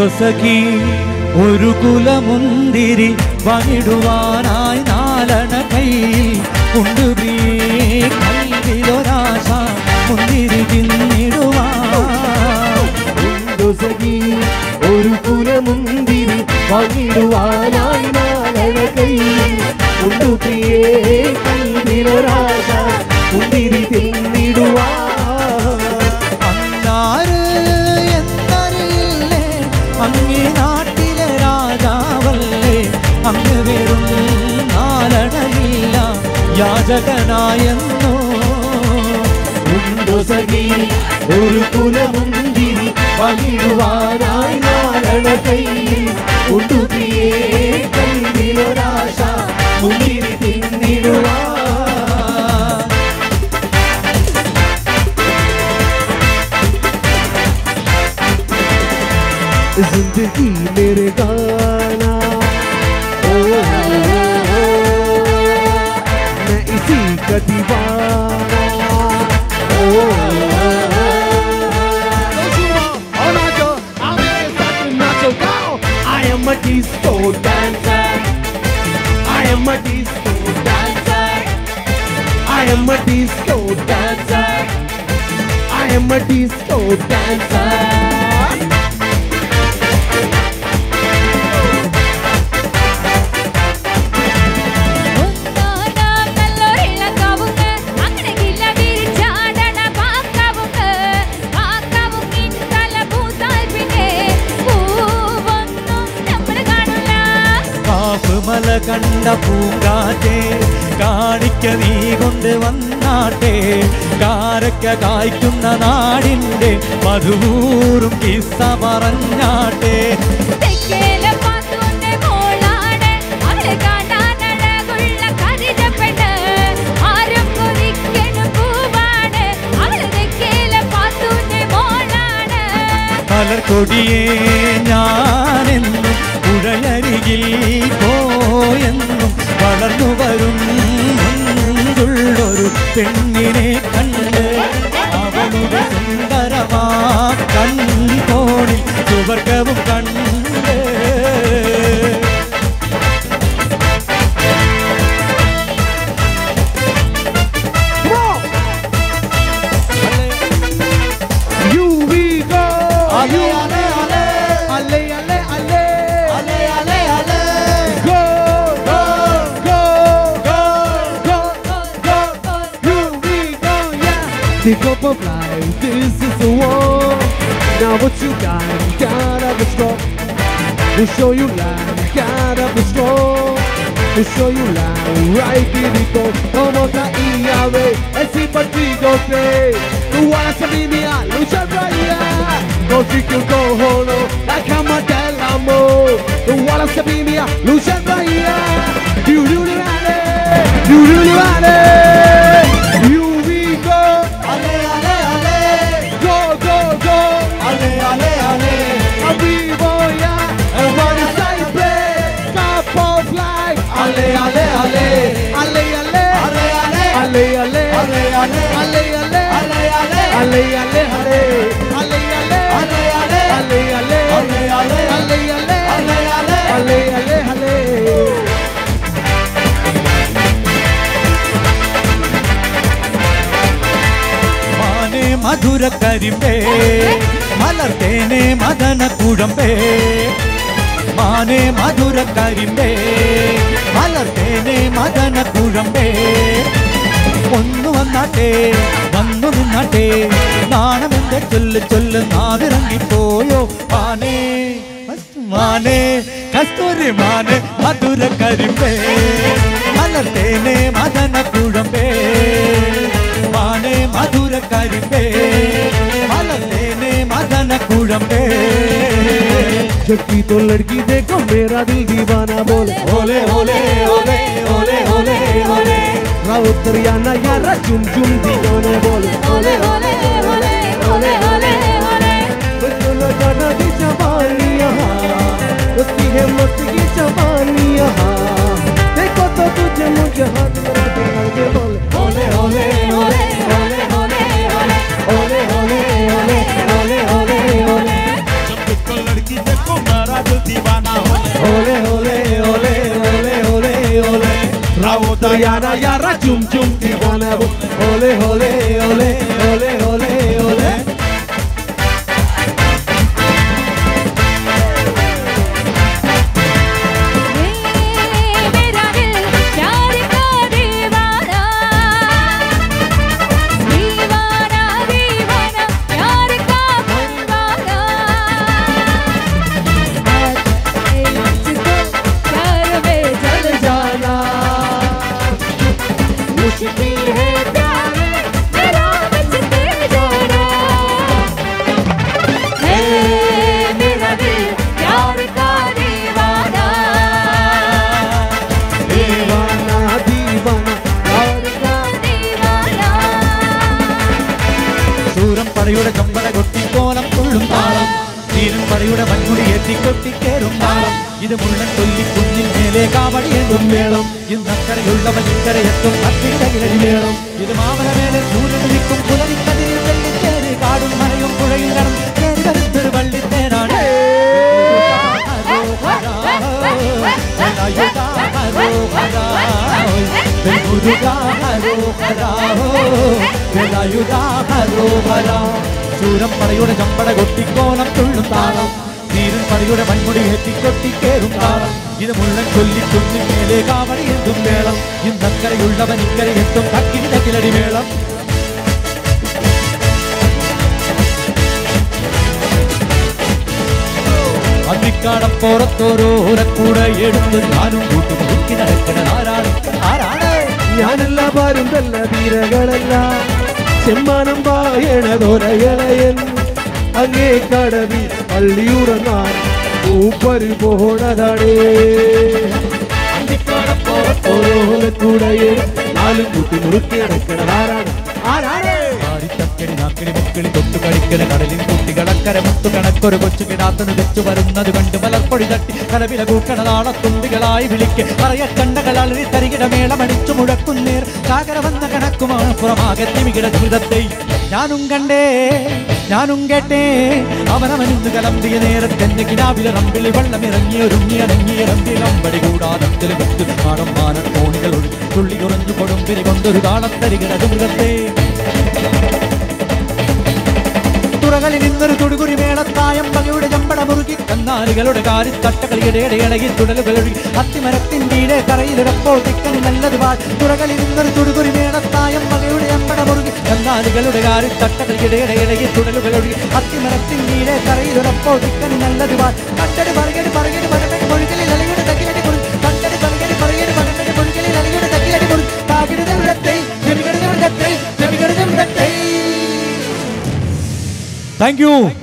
ഉണ്ടൊസഖി ഒരു കുലമുന്തിരി വകിടുവാനായി നാലണ കയ്യിൽ ഉണ്ട് കൽവിലൊരാശ മുന്തിരി തിന്നിടുവാൻ ഉണ്ടൊസഖി ഒരു കുലമുന്തിരി പങ്കിടുവാനായി നാളന കയ്യിൽ ഉണ്ടു പ്രിയേ കൽവിലൊരാശ മുന്തിരി തിന്നിടുവാൻ അന്നാര് എന്നറിയില്ലേ അങ്ങേ നാട്ടിലെ രാജാവല്ലേ അങ്ങ് വെറും നാലണയില്ല യാചകനായെന്നോ ഉണ്ടോ സഖി ഒരു കുലമുന്തിരി പങ്കിടുവാനായി നാളന കയ്യിൽ ഉണ്ടു പ്രിയേ കൽവിലൊരാശ മുന്തിരി തിന്നിടുവാൻ जिंदगी मेरे गाना ओ, ओ, ओ, मैं इसी का दीवाना ओ, ओ, ओ, I am a disco dancer. I am a disco dancer. I am a disco dancer. I am a disco dancer. ഒന്നോനോ കല്ലോരിള്ള കവുങ്ങ്, അങ്ങനെ കില വിരിച്ചാടണ പാക്കവുങ്ങ്. പാക്കവുങ്ങിൻ തല പൂത്താൽ പിന്നെ പൂവൊന്നും നമ്മള് കാണൂല. കാപ്പ് മല കണ്ട പൂങ്കാറ്റേ കാണിക്ക നീ കൊണ്ട് വന്നാട്ടെ കാരക്ക കായ്ക്കുന്ന നാടിൻ്റെ മധുവൂറും കിസ്സ പറഞ്ഞാട്ടെ തെക്കേലെ പാത്തൂന്റെ മോളാണ്, അവളെ കാണാനഴകുള്ള കരിജപ്പെണ്ണ്. ആരും കൊതിക്കണ പൂവാണ്, അവള് തെക്കേലെ പാത്തൂന്റെ മോളാണ് മലർക്കൊടിയേ ഞാനെന്നും പുഴയരികിൽ പോയെന്നും വളർന്നു വരും മുൻപുള്ളൊരു പെണ്ണിനെ കണ്ട് അവളുടെ സുന്ദരമാ കൺകോണിൽ സുവർഗവും കണ്ട് You we go. Ale, You ale, ale. ale, ale, ale. Ale, ale, ale. Go, go, go, go, go, go, go. You we go, yeah. The cup of life, this is the one. Now what you got, you gotta be strong. We'll show you life, gotta be strong. We'll show you life, right here we go. Como la IAB, el simpático play. Tú vas a mi mía, lucha raya. No sé que go holo, la cama del amor. Tú vas a mi mía, lucha raya. You do the rally, you do the rally. You we go, Ale, ale, ale. go, go, go. Ale, ale, ale. Arrivo ya, and what is I play? Cup of life. Ale, ale, ale. Ale, ale. Ale, ale. Ale, ale. Ale, ale. Ale, ale. Ale, ale. Ale, ale, ale. Ale, ale. Ale, ale. Ale, ale. Ale, ale. Ale, ale. Ale, ale. Ale, ale, ale. മാനേ മധുര കരിമ്പേ മലർത്തേനെ മദന കുഴമ്പേ മാനേ മധുര കരിമ്പേ മലർത്തേനെ മദന കുഴമ്പേ ഒന്നു വന്നാട്ടെ വന്നു നിന്നാട്ടെ നാണമെന്റെ ചൊല്ല് ചൊല്ല് നാവിറങ്ങിപ്പോയോ മാനേ മാനേ കസ്തൂരി മാനേ മധുര കരിമ്പേ മലർത്തേനെ മദന കുഴമ്പേ മാനേ മധുര കരിമ്പേ മലർത്തേനെ മദന കുഴമ്പേ जबकि तो लड़की देखो मेरा दिल दीवाना बोले ഓലേ ഓലേ ഓലേ ഓലേ ഓലേ ഓലേ राउत दरियाना यारा चुम चुम दीवाने बोले ഓലെ ഓലെ ഓലെ ഓലെ ഓലെ ഓലെ मुझको लगाना की जवानी यहाँ उसकी है मस्त की जवानी यहाँ देखो तो तुझे मुझे हाथ मेरा दिखा के बोले ഓലേ ഓലേ ഓലേ ഓലേ ഓലേ ഓലേ ഓലേ ഓലേ ഓലേ ഓലേ ഓലേ ഓലേ जब देखो लड़की देखो Diana, Yara, Chum Chum, Divana, ole, ole, ole, ole, ole, ole. मेरा दिल प्यार का दीवाना दीवाना दीवाना प्यार का परवाना तुझको प्यार में जल जाना मुश्किल है प्यार मेरा बचते जाना है मेरा दिल प्यार का दीवाना दीवाना दीवाना प्यार का दीवाना ശൂരം പടയുടെ ചമ്പട കൊട്ടിക്കോലം കൊള്ളും താളം തീരും പടയുടെ മൺകുടി എത്തിക്കൊട്ടിക്കേറും താളം ഇത് മുള്ളൻ കൊല്ലി കുഞ്ഞിൻ മേലെ കാവടിയെന്നും മേളം ഇന്നക്കരയുള്ളവൻ ഇക്കരയെത്തും അത്തിരകിലടി മേളം ഇത് മാമലമേലെ സൂര്യൻ നിൽക്കും പുലരിക്കതിരിൽ വെള്ളിത്തേര് കാടും മലയും പുഴയും കടന്ന് കേറി വരുത്തൊരു വള്ളിത്തേനാണ് ചൂരം പടയുടെ ചമ്പട കൊട്ടിക്കോലം തുള്ളും താളം തീരും പടയുടെ മൺമുടി എത്തിക്കൊട്ടിക്കേറും താളം ഇത് മുള്ളൻ കൊല്ലി കുഞ്ഞിൻ മേലെ കാവടി എന്തും മേളം ഇന്നക്കരയുള്ളവൻ ഇക്കരെ എത്തും തക്കിന്റെ കിലടി മേളം അന്നിക്കാടപ്പുറത്തോരോരക്കൂടെ എടുത്ത് ഞാനും കൂട്ടി മുറുക്കി നടക്കണ ആരാണ് ആരാണ് ഞാനല്ല വരുന്നല്ല വീരകളല്ല ചെമ്മാനം പായണതൊരയളയൻ അങ്ങേ കടവി പള്ളിയുറങ്ങാൻ മൂപ്പര് പോണതാടേ ഓരോരക്കൂടയെ നാലും കൂട്ടി മുറുക്കി നടക്കണതാരാണ് ആരാണ് ആരിത്തക്കടി നാക്കടി മുക്കിളി തൊട്ടു കളിക്കണ കടലിൻ കുട്ടികളക്കര മുത്തു കണക്കൊരു കൊച്ചു കിടാത്തന് വെച്ചു വരുന്നത് കണ്ട് മലർപ്പൊടി തട്ടി കലവില കൂക്കണ നാളത്തുമ്പികളായി വിളിക്ക് പറയക്കണ്ടകൾ അളറി തരികിട മേളമടിച്ചു മുഴക്കുന്നേർ ചാകര വന്ന കണക്കുമാണ് പുറമാകെ തിമികിട ജീവിതത്തെ ഞാനും കണ്ടേ ഞാനും കേട്ടേ അവനവനിന്ന് കലമ്പിയ നേരത്തെന്റെ കിനാവിലെ റമ്പിളി വെള്ളം ഇറങ്ങി ഒരുങ്ങി അടങ്ങി ഇറമ്പി ലമ്പടി കൂടാതെ വെച്ചു മാണം മാനം കോണികൾ ഒഴുകി തുള്ളി കുറഞ്ഞു കൊടുമ്പിരി കൊണ്ടൊരു താളത്തരികിട മൃഗത്തെ തുറകളിൽ നിന്നൊരു തുടുകുറി മേളത്തായം പകയുടെ ചമ്പട മുറുകി കന്നാലികളുടെ കാരി തട്ടകളിയുടെ ഇടയിളകി തുടലുകളൊഴുകി അത്തിമരത്തിൻ വീടെ കറയിലിടപ്പോൾ തിക്കനി നല്ലത് പാൽ തുറകളിൽ നിന്നൊരു തുടുകുറി മേളത്തായം പകയുടെ ചമ്പട മുറുകി കന്നാലികളുടെ കാരി തട്ടകളിയുടെ ഇടയിളകി തുടലുകളൊഴുകി അത്തിമരത്തിൻ വീടെ കറയിലിടപ്പോൾ തിക്കനി നല്ലത് പാൽ കട്ടടി പറകടി പറകടി പറകടി പൊഴുകലിൽ അലയുടെ തകിലടി മുറി കട്ടടി പറകടി പറകടി പറകടി പൊഴുകലിൽ അലയുടെ തകിലടി മുറി താകിടുന്ന വിടത്തെ ജമികടുന്ന വിടത്തെ ജമികടുന്ന വിടത്തെ താങ്ക് യു